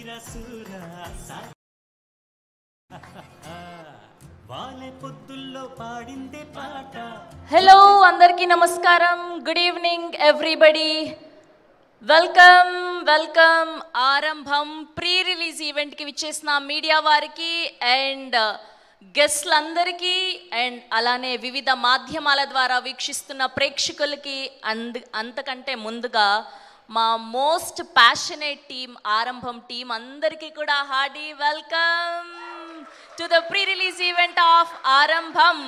వీరసూర సా- వాలే పొద్దుల్లో పాడిందే పాట హలో అందరికీ నమస్కారం good evening everybody welcome welcome Aarambham pre release ఈవెంట్కి విచ్చేసిన మీడియా వారికి అండ్ గెస్ట్లందరికీ అండ్ అలానే వివిధ మాధ్యమాల ద్వారా వీక్షిస్తున్న ప్రేక్షకులకి అంద అంతకంటే ముందుగా మా most passionate team Aarambham team అందరికీ కూడా hearty welcome to the pre release event of Aarambham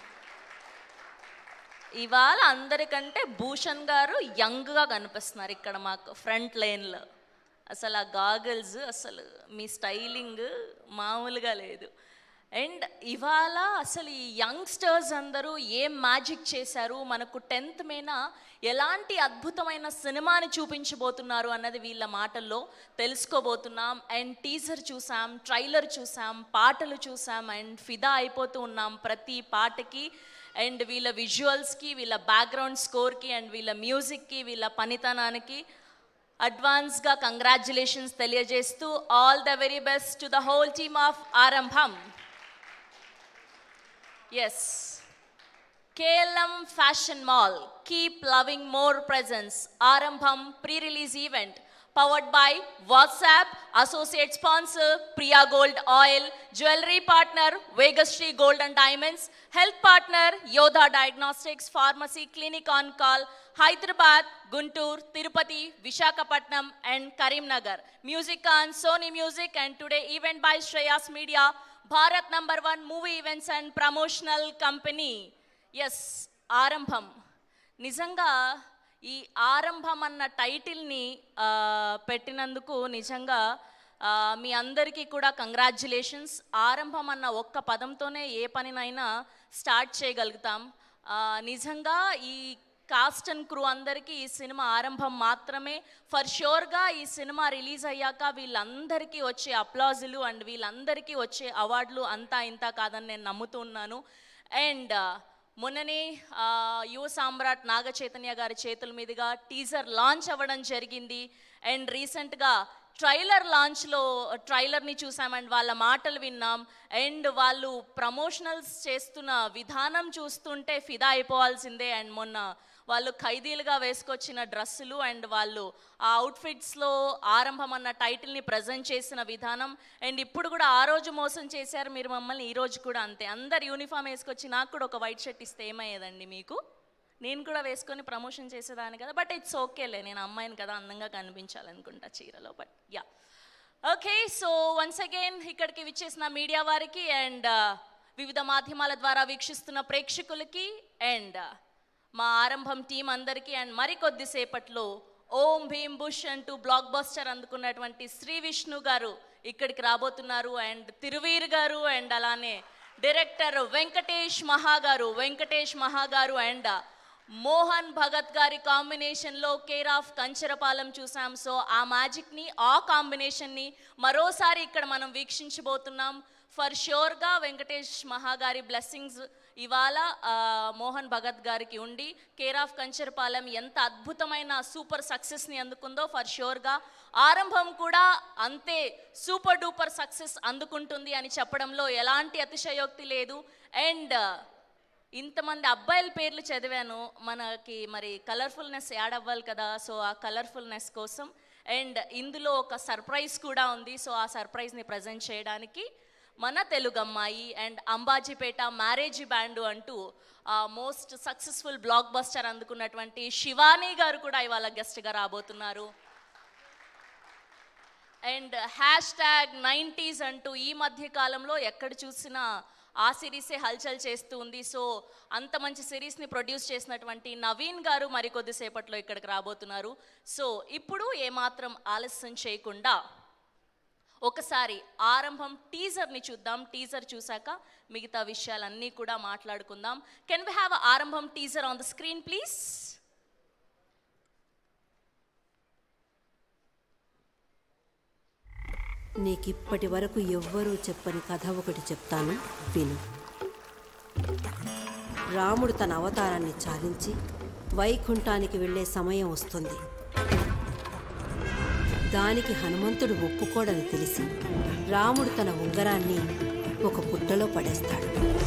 ఇవాళ అందరికంటే భూషణ్ గారు యంగ్గా కనిపిస్తున్నారు ఇక్కడ మాకు ఫ్రంట్ లైన్లో అసలు ఆ గాగల్స్ అసలు మీ స్టైలింగ్ మామూలుగా లేదు అండ్ ఇవాళ అసలు ఈ యంగ్స్టర్స్ అందరూ ఏం మ్యాజిక్ చేశారు మనకు టెన్త్ మేన ఎలాంటి అద్భుతమైన సినిమాని చూపించబోతున్నారు అన్నది వీళ్ళ మాటల్లో తెలుసుకోబోతున్నాం అండ్ టీజర్ చూసాం ట్రైలర్ చూసాం పాటలు చూసాం అండ్ ఫిదా అయిపోతూ ఉన్నాం ప్రతి పాటకి అండ్ వీళ్ళ విజువల్స్కి వీళ్ళ బ్యాక్గ్రౌండ్ స్కోర్కి అండ్ వీళ్ళ మ్యూజిక్కి వీళ్ళ పనితనానికి అడ్వాన్స్గా కంగ్రాచులేషన్స్ తెలియజేస్తూ all the very best to the whole team of Aarambham S KLM fashion mall keep loving more presents Aarambham pre release event powered by WhatsApp associate sponsor Priya gold oil jewellery partner Vegasri gold and diamonds health partner Yodha diagnostics pharmacy clinic on call Hyderabad Guntur Tirupati Visakhapatnam and Karimnagar music on Sony music and today event by Shreyas media Bharat number one movie events and promotional company S Aarambham నిజంగా ఈ ఆరంభం అన్న టైటిల్ని ఆ, పెట్టినందుకు నిజంగా ఆ, మీ అందరికీ కూడా కంగ్రాచ్యులేషన్స్ ఆరంభం అన్న ఒక్క పదంతోనే ఏ పనినైనా స్టార్ట్ చేయగలుగుతాం ఆ, నిజంగా ఈ కాస్ట్ అండ్ క్రూ అందరికీ ఈ సినిమా ఆరంభం మాత్రమే ఫర్ షూర్గా ఈ సినిమా రిలీజ్ అయ్యాక వీళ్ళందరికీ వచ్చే అప్లాజులు అండ్ వీళ్ళందరికీ వచ్చే అవార్డులు అంతా ఇంత కాదని నేను నమ్ముతున్నాను అండ్ మొన్ననే ఆ, యువ సామ్రాట్ నాగ చైతన్య గారి చేతుల మీదుగా టీజర్ లాంచ్ అవ్వడం జరిగింది అండ్ రీసెంట్గా ట్రైలర్ లాంచ్లో ట్రైలర్ని చూసాం అండ్ వాళ్ళ మాటలు విన్నాం అండ్ వాళ్ళు ప్రమోషనల్స్ చేస్తున్న విధానం చూస్తుంటే ఫిదా అయిపోవాల్సిందే అండ్ మొన్న వాళ్ళు ఖైదీలుగా వేసుకొచ్చిన డ్రెస్సులు అండ్ వాళ్ళు ఆ అవుట్ఫిట్స్లో ఆరంభం అన్న టైటిల్ని ప్రజెంట్ చేసిన విధానం అండ్ ఇప్పుడు కూడా ఆ రోజు మోసం చేశారు మీరు మమ్మల్ని ఈ రోజు కూడా అంతే అందరు యూనిఫామ్ వేసుకొచ్చి నాకు కూడా ఒక వైట్ షర్ట్ ఇస్తే ఏమయ్యేదండి మీకు నేను కూడా వేసుకొని ప్రమోషన్ చేసేదాన్ని కదా బట్ ఇట్స్ ఓకేలే నేను అమ్మాయిని కదా అందంగా కనిపించాలనుకుంటా చీరలో but yeah okay so once again ఇక్కడికి విచ్చేసిన మీడియా వారికి అండ్ వివిధ మాధ్యమాల ద్వారా వీక్షిస్తున్న ప్రేక్షకులకి అండ్ మా ఆరంభం టీం అందరికీ అండ్ మరికొద్దిసేపట్లో ఓం భీమ్ బుష్ అంటూ బ్లాక్ బస్టర్ అందుకున్నటువంటి శ్రీ విష్ణు గారు ఇక్కడికి రాబోతున్నారు అండ్ తిరువీర్ గారు అండ్ అలానే డైరెక్టర్ వెంకటేష్ మహా గారు వెంకటేష్ మహా గారు అండ్ మోహన్ భగత్ గారి కాంబినేషన్లో కేర్ ఆఫ్ కంచరపాలెం చూసాం సో ఆ మ్యాజిక్ని ఆ కాంబినేషన్ని మరోసారి ఇక్కడ మనం వీక్షించబోతున్నాం ఫర్ షూర్గా వెంకటేష్ మహా గారి బ్లెస్సింగ్స్ ఇవాళ ఆ, మోహన్ భగత్ గారికి ఉండి కేర్ ఆఫ్ కంచరపాలెం ఎంత అద్భుతమైన సూపర్ సక్సెస్ని అందుకుందో ఫర్ షూర్గా ఆరంభం కూడా అంతే సూపర్ డూపర్ సక్సెస్ అందుకుంటుంది అని చెప్పడంలో ఎలాంటి అతిశయోక్తి లేదు అండ్ ఇంతమంది అబ్బాయిల పేర్లు చదివాను మనకి మరి కలర్ఫుల్నెస్ యాడ్ అవ్వాలి కదా సో ఆ కలర్ఫుల్నెస్ కోసం అండ్ ఇందులో ఒక సర్ప్రైజ్ కూడా ఉంది సో ఆ సర్ప్రైజ్ని ప్రజెంట్ చేయడానికి మన తెలుగు అమ్మాయి అండ్ అంబాజీపేట మ్యారేజ్ బ్యాండ్ అంటూ మోస్ట్ సక్సెస్ఫుల్ బ్లాక్ బస్టర్ అందుకున్నటువంటి శివానీ గారు కూడా ఇవాళ గెస్ట్గా రాబోతున్నారు అండ్ హ్యాష్ ట్యాగ్ నైంటీస్ అంటూ ఈ మధ్య కాలంలో ఎక్కడ చూసినా ఆ సిరీసే హల్చల్ చేస్తూ ఉంది సో అంత మంచి సిరీస్ని ప్రొడ్యూస్ చేసినటువంటి నవీన్ గారు మరికొద్దిసేపట్లో ఇక్కడికి రాబోతున్నారు సో ఇప్పుడు ఏమాత్రం ఆలస్యం చేయకుండా ఒకసారి ఆరంభం టీజర్ని చూద్దాం టీజర్ చూశాక మిగతా విషయాలన్నీ కూడా మాట్లాడుకుందాం can we have Aarambham teaser on the screen please నీకిప్పటి వరకు ఎవ్వరూ చెప్పని కథ ఒకటి చెప్తాను విను రాముడు తన అవతారాన్ని చాలించి వైకుంఠానికి వెళ్ళే సమయం వస్తుంది దానికి హనుమంతుడు ఒప్పుకోడని తెలిసి రాముడు తన ఉంగరాన్ని ఒక పుట్టలో పడేస్తాడు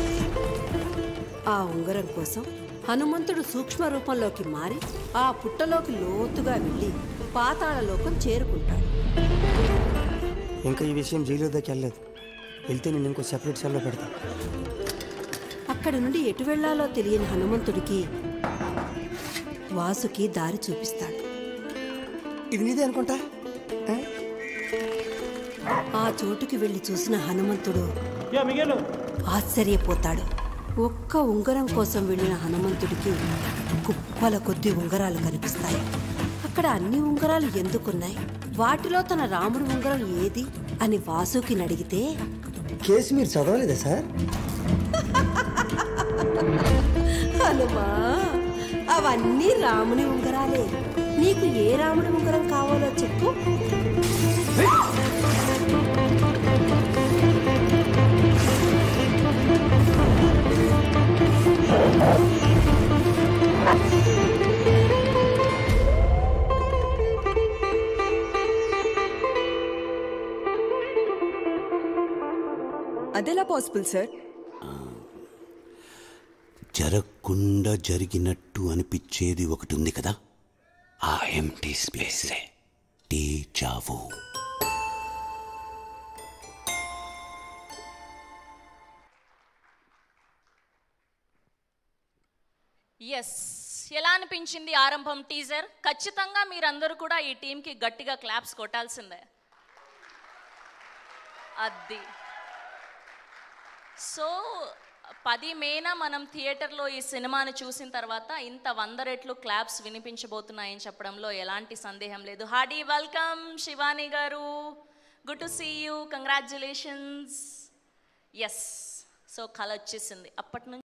ఆ ఉంగరం కోసం హనుమంతుడు సూక్ష్మ రూపంలోకి మారి ఆ పుట్టలోకి లోతుగా వెళ్ళి పాతాళ లోకం చేరుకుంటాడు ఇంకా ఈ విషయం జైలు దాకా వెళ్ళలేదు వెళ్తే నేను ఇంకో సెపరేట్ సెల్లో పెడతా అక్కడి నుండి ఎటు వెళ్లాలో తెలియని హనుమంతుడికి వాసుకి దారి చూపిస్తాడు ఇది నీదే అనుకుంటా ఆ? ఆ చోటుకి వెళ్లి చూసిన హనుమంతుడు ఆశ్చర్యపోతాడు ఒక్క ఉంగరం కోసం వెళ్ళిన హనుమంతుడికి కుప్పల కొద్ది ఉంగరాలు కనిపిస్తాయి అక్కడ అన్ని ఉంగరాలు ఎందుకున్నాయి వాటిలో తన రాముడి ఉంగరం ఏది అని వాసుకి అడిగితే కేసు మీరు చదవలేదా సార్ హనుమా అవన్నీ రాముని ఉంగరాలే నీకు ఏ రాముడి ఉంగరం కావాలో చెప్పు అదెలా పాసిబుల్ సార్ జరగకుండా జరిగినట్టు అనిపించేది ఒకటి ఉంది కదా ఆ ఎంటీ స్పేసే టీ చావు ఎస్ ఎలా అనిపించింది ఆరంభం టీజర్ ఖచ్చితంగా మీరందరూ కూడా ఈ టీంకి గట్టిగా క్లాప్స్ కొట్టాల్సిందే అది సో పది మేన మనం థియేటర్లో ఈ సినిమాని చూసిన తర్వాత ఇంత వంద రెట్లు క్లాప్స్ వినిపించబోతున్నాయని చెప్పడంలో ఎలాంటి సందేహం లేదు Hadi welcome Shivani garu good to see you congratulations yes so కళ వచ్చేసింది అప్పటి నుంచి